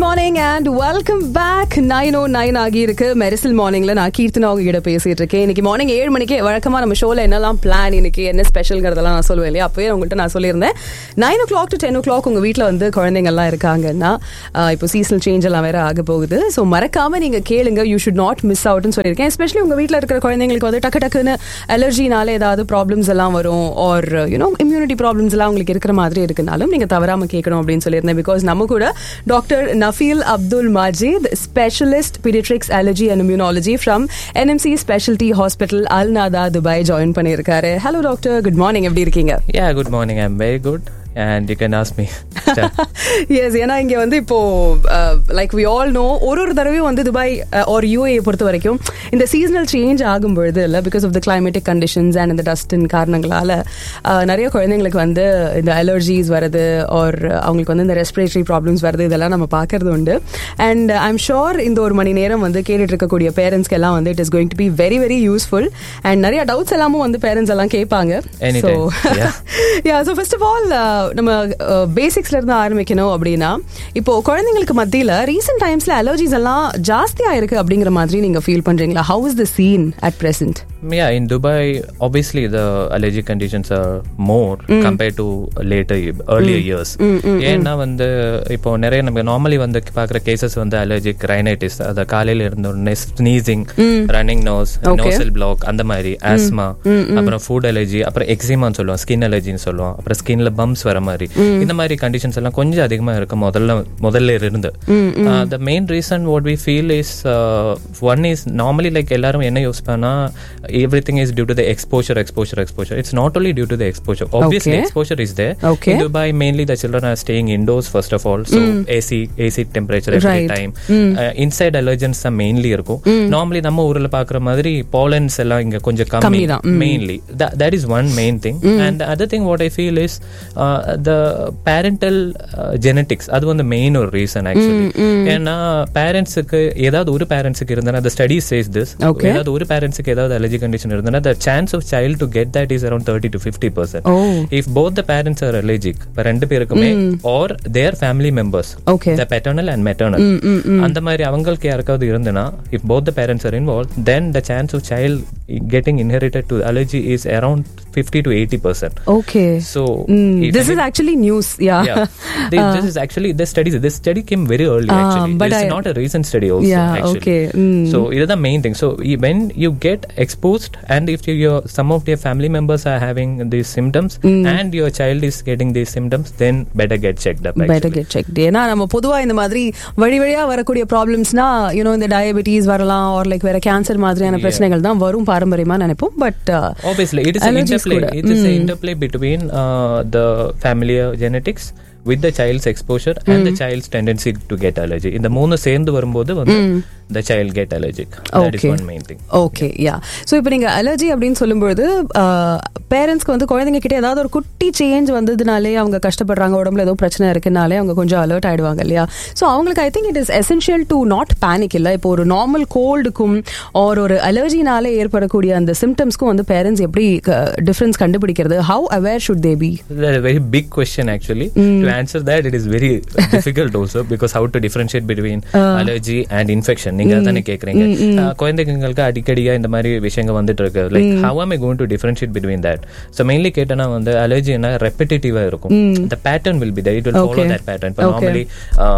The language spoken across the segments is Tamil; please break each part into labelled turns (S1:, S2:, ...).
S1: Morning and welcome back nine o nine ஆகி இருக்கு மெரிசல் மார்னிங்ல நான் கீர்த்தனா உங்ககிட்ட பேசிட்டு இருக்கேன் இன்னைக்கு மார்னிங் ஏழு மணிக்கு வழக்கமா நம்ம ஷோல என்னெல்லாம் பிளான் இன்னைக்கு என்ன ஸ்பெஷல்ங்கிறதெல்லாம் நான் சொல்லுவேன் இல்லையா அப்பவே உங்கள்கிட்ட நான் சொல்லியிருந்தேன் nine o'clock to ten o'clock உங்க வீட்டில் வந்து குழந்தைங்கள்லாம் இருக்காங்கன்னா ஆஹ் இப்போ சீசனல் சேஞ்ச் எல்லாம் வேற ஆக போகுது ஸோ மறக்காம நீங்க கேளுங்க யூ ஷுட் நாட் மிஸ் அவுட்னு சொல்லியிருக்கேன் எஸ்பெஷலி உங்க வீட்டில் இருக்கிற குழந்தைங்களுக்கு வந்து டக்கு டக்குன்னு அலர்ஜினால ஏதாவது ப்ராப்ளம்ஸ் எல்லாம் வரும் ஆர் யூனோ இம்யூனிட்டி ப்ராப்ளம்ஸ் எல்லாம் உங்களுக்கு இருக்கிற மாதிரி இருக்குனாலும் நீங்க தவறாம கேட்கணும் அப்படின்னு சொல்லியிருந்தேன் பிகாஸ் நம்ம கூட doctor Nafeel Abdul Majid specialist paediatrics allergy and immunology from NMC speciality hospital Al Nahda Dubai join பண்ணியிருக்காரு ஹலோ டாக்டர் குட் மார்னிங் எப்படி இருக்கீங்க
S2: Yeah, good morning. I'm very good. And you can ask me.
S1: Yes ஏன்னா இங்க வந்து இப்போ லைக் வி ஆல் நோ ஒரு ஒரு தடவையும் வந்து துபாய் ஆர் யூஏ பொறுத்த வரைக்கும் இந்த சீசனல் சேஞ்ச் ஆகும் பொழுது இல்லை because of the climatic conditions and இந்த டஸ்டின் காரணங்களால uh, நிறைய குழந்தைங்களுக்கு வந்து இந்த அலர்ஜிஸ் வருது ஆர் அவங்களுக்கு வந்து இந்த ரெஸ்பிரேட்டரி ப்ராப்ளம்ஸ் வருது இதெல்லாம் நம்ம பார்க்கறது உண்டு அண்ட் ஐம் ஷோர் இந்த ஒரு மணி நேரம் வந்து கேட்டுட்டு இருக்கக்கூடிய பேரண்ட்ஸ்க்கு எல்லாம் வந்து it is going to be very very useful and நிறைய டவுட்ஸ் எல்லாமும் வந்து பேரண்ட்ஸ் எல்லாம் கேட்பாங்க
S2: Anytime. Yeah.
S1: Yeah so first of all நம்ம பேசிக்ஸ்ல இருந்து ஆரம்பிக்கணும் அப்படின்னா இப்போ குழந்தைங்களுக்கு மத்தியில ரீசெண்ட் டைம்ஸ்ல அலர்ஜிஸ் எல்லாம் ஜாஸ்தியா இருக்கு அப்படிங்கிற மாதிரி நீங்க ஃபீல் பண்றீங்களா how is the scene at present
S2: yeah, in Dubai, obviously the allergic conditions are more compared to later, earlier years. ஏன்னா வந்து இப்போ நிறைய நம்ம நார்மலி வந்து பார்க்குற கேசஸ் வந்து அலர்ஜிக் ரைனைட்டிஸ் அது காலையில இருந்த உடனே sneezing running nose nasal block அந்த மாதிரி ஆஸ்மா அப்புறம் ஃபுட் அலர்ஜி அப்புறம் எக்ஸிமான்னு சொல்லுவோம் ஸ்கின் அலர்ஜின்னு சொல்லுவோம் அப்புறம் ஸ்கின்ல பம்ப்ஸ் வர மாதிரி இந்த மாதிரி கண்டிஷன்ஸ் எல்லாம் கொஞ்சம் அதிகமா இருக்கு முதல்ல முதல்ல இருந்து the main reason what we feel is one is normally like எல்லாரும் என்ன யோஸ் பண்ணா everything is due to the exposure exposure exposure it's not only due to the exposure obviously
S1: Okay.
S2: exposure is there
S1: Okay.
S2: in dubai mainly the children are staying indoors first of all so ac ac temperature every
S1: Right.
S2: time uh, inside allergens தான் mainly இருக்கும் நார்மலி நம்ம ஊர்ல பாக்குற மாதிரி பாலன்ஸ் எல்லாம் இங்க கொஞ்சம் கம்மி
S1: கம்மிதான். ம்.
S2: mainly that, that is one main thing and the other thing what i feel is uh, the parental uh, genetics அது வந்து மெயின் ஒரு ரீசன் ஆக்சுவலி ஏன்னா பேரண்ட்ஸுக்கு ஏதாவது ஒரு பேரண்ட்ஸுக்கு இருந்தா the study says this
S1: Okay.
S2: ஏதாவது ஒரு பேரண்ட்ஸுக்கு ஏதாவது அலர்ஜி கண்டிஷன் இருந்தா the chance of child to get that is around 30 to 50 percent
S1: Oh.
S2: if both the parents are allergic இப்ப ரெண்டு பேருக்குமே or their family members
S1: Okay.
S2: the paternal and maternal அந்த மாதிரி அவங்களுக்கு யாருக்காவது இருந்தனா if both the parents are involved then the chance of child getting inherited to allergy is around 50 to 80 percent
S1: okay
S2: so if
S1: this is actually news yeah
S2: yeah this, this is actually the studies this study came very early
S1: Ah,
S2: actually
S1: but
S2: it's
S1: I-
S2: not a recent study also
S1: Yeah,
S2: actually
S1: okay. Mm.
S2: so it is the main thing so e- when you get exposed and if you, your some of your family members are having these symptoms and your child is getting these symptoms then better get checked up
S1: better
S2: actually.
S1: Get check ஏன்னா நம்ம பொதுவா இந்த மாதிரி வழி வழியா வரக்கூடிய ப்ராப்ளம்ஸ்னா யூனோ இந்த டயபெட்டிஸ் வரலாம் ஆர் லைக் வேற கேன்சர் மாதிரியான பிரச்சனைகள் தான் வரும் பாரம்பரியமா நினைப்போம் but
S2: Obviously, it is an
S1: Allergies
S2: interplay.
S1: கூட.
S2: It is an interplay between uh, the familiar genetics with the child's exposure and the child's tendency to get allergy. இந்த மூணு சேர்ந்து வரும்போது வந்து the child get allergic. That is
S1: Okay.
S2: one main thing.
S1: Okay yeah so இப்போ நீங்க அலர்ஜி அப்படின்னு சொல்லும்பொழுது பேரண்ட்ஸ்க்கு வந்து குழந்தைங்க கிட்ட ஏதாவது ஒரு குட்டி சேஞ்ச் வந்ததுனாலே அவங்க கஷ்டப்படுறாங்க உடம்புல ஏதோ பிரச்சனை இருக்குனாலே அவங்க கொஞ்சம் அலர்ட் ஆயிடுவாங்க இல்லையா ஸோ அவங்களுக்கு I think it is essential to not panic இல்லை இப்போ ஒரு நார்மல் கோல்டுக்கும் ஆர் ஒரு அலர்ஜினாலே ஏற்படக்கூடிய அந்த சிம்டம்ஸ்க்கும் வந்து பேரண்ட்ஸ் எப்படி டிஃபரன்ஸ் கண்டுபிடிக்கிறது how aware should they be
S2: That is a very big question actually. To answer that, it is very difficult also because how to differentiate between allergy and infection. நீங்க அதானே கேக்குறீங்க அஹ், குழந்தைங்களுக்கு அடிக்கடியா இந்த மாதிரி விஷயங்கள் வந்துட்டு இருக்கு like how am I going to differentiate between that so mainly கேட்டனா வந்து அலர்ஜினா ரெப்பிட்டேட்டிவா இருக்கும் the pattern will be there it will follow
S1: Okay.
S2: that pattern இப்போ
S1: Okay.
S2: நார்மலி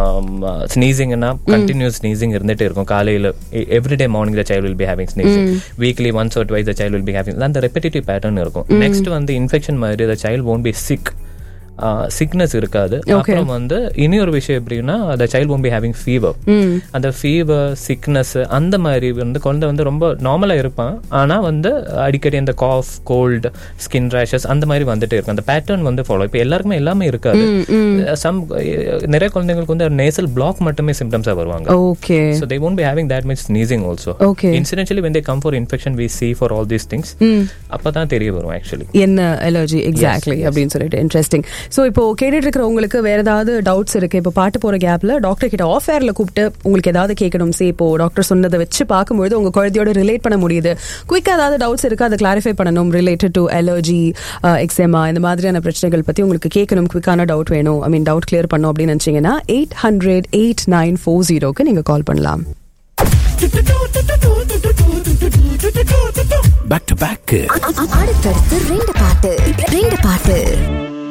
S2: ஸ்னீசிங்னா கண்டினியூஸ் ஸ்னீசிங் இருந்துட்டே இருக்கும் காலையில every day morning the child will be having sneezing weekly once or twice the child will be having அந்த ரெப்பிட்டேட்டிவ் பேட்டர்ன் இருக்கும் நெக்ஸ்ட் வந்து இன்ஃபெக்ஷன் மாதிரி the child won't be sick sickness இருக்காது அப்புறம் வந்து இனி ஒரு விஷயம் எப்படின்னா அந்த child won't be having fever அந்த ஃபீவர் சிக்னஸ் அந்த மாதிரி வந்து குழந்தை வந்து ரொம்ப நார்மலா இருப்பான் ஆனா வந்து அடிக்கடி அந்த காஃப் கோல்டு ஸ்கின் ரேஷஸ் அந்த மாதிரி வந்துட்டே இருக்கும் அந்த பேட்டர்ன் வந்து ஃபாலோ இப்போ எல்லாருக்குமே எல்லாமே இருக்காது சம் நிறைய குழந்தைங்களுக்கு வந்து நேசல் பிளாக் மட்டுமே சிம்டம்ஸா வருவாங்க
S1: okay
S2: So they won't be having that much sneezing also.
S1: Okay.
S2: Incidentally, when they come for infection, we see for all these things. அப்பதான் தெரிய வரும் actually.
S1: என்ன அலர்ஜி எக்ஸாக்ட்லி அப்படின்னு சொல்லிட்டு இன்ட்ரெஸ்டிங் ஸோ இப்போ கேட்டுட்டு இருக்கிறவங்களுக்கு வேற ஏதாவது டவுட்ஸ் இருக்கு இப்போ பாட்டு போற கேப்ல டாக்டர் கிட்ட ஆஃப் ஏர்ல கூப்பிட்டு உங்களுக்கு ஏதாவது கேட்கணும் சே இப்போ டாக்டர் சொன்னதை வச்சு பார்க்கும்போது உங்க குழந்தையோட ரிலேட் பண்ண முடியுது குயிக்கா ஏதாவது டவுட்ஸ் இருக்கு அதை கிளாரிஃபை பண்ணணும் ரிலேட்டட் டு அலர்ஜி எக்ஸேமா இந்த மாதிரியான பிரச்சனைகள் பத்தி உங்களுக்கு கேட்கணும் குயிக்கான டவுட் வேணும் ஐ மீன் டவுட் கிளியர் பண்ணும் அப்படின்னு நினைச்சீங்கன்னா eight hundred eight nine four ஜீரோக்கு நீங்க கால் பண்ணலாம்
S3: பேக் டு பேக்
S4: அடுத்தடுத்து ரெண்டு பாட்டு ரெண்டு பாட்டு